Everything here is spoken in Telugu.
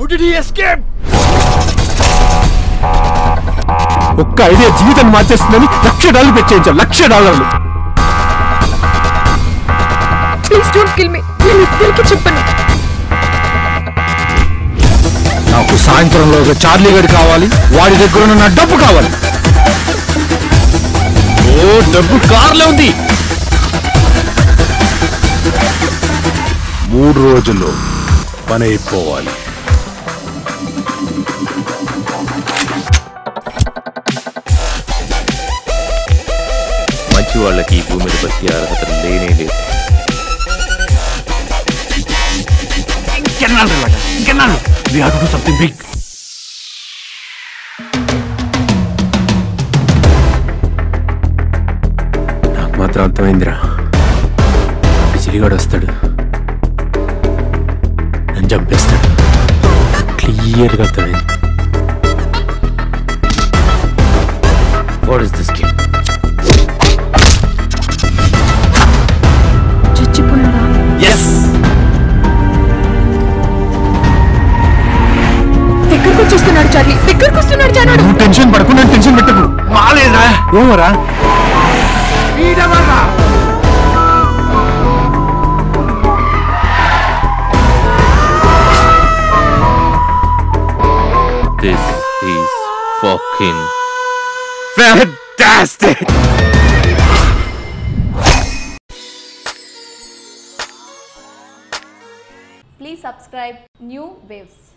హౌ డిడ్ హి ఎస్కేప్ ఒక్క ఐడియా జీవితం మార్చేస్తుందని లక్ష డాలర్లు పెట్టేయించాం లక్ష డాలర్లు ప్లీజ్ డోంట్ కిల్ మీ నేను ఇద్దరికి చెప్పను నాకు సాయంత్రంలో ఒక చార్లీ గడి కావాలి వాడి దగ్గర ఉన్న నా డబ్బు కావాలి ఓ డబ్బు కార్లో ఉంది మూడు రోజుల్లో పని అయిపోవాలి మంచి వాళ్ళకి ఈ భూమి మీద బతికే అర్హత లేనే లేదు ఇంకెన్నాళ్ళు ఇలాగా ఇంకెన్నాళ్ళు we have to do something big నాకు మాత్రం అర్థమైందిరా బిజిలిగాడు వస్తాడు నన్ను చంపేస్తాడు క్లియర్గా అర్థమైంది వాట్ ఇస్ దిస్ గేమ్ చచ్చిపోయాడా ఎస్ దగ్గరకు వచ్చేస్తున్నాడు చార్లీ దగ్గరకు వస్తున్నాడు చానాడు నువ్వు టెన్షన్ పడకు నేను టెన్షన్ పెట్టకు మాలేదా ఏమోరా this is fucking fantastic Please subscribe New Waves.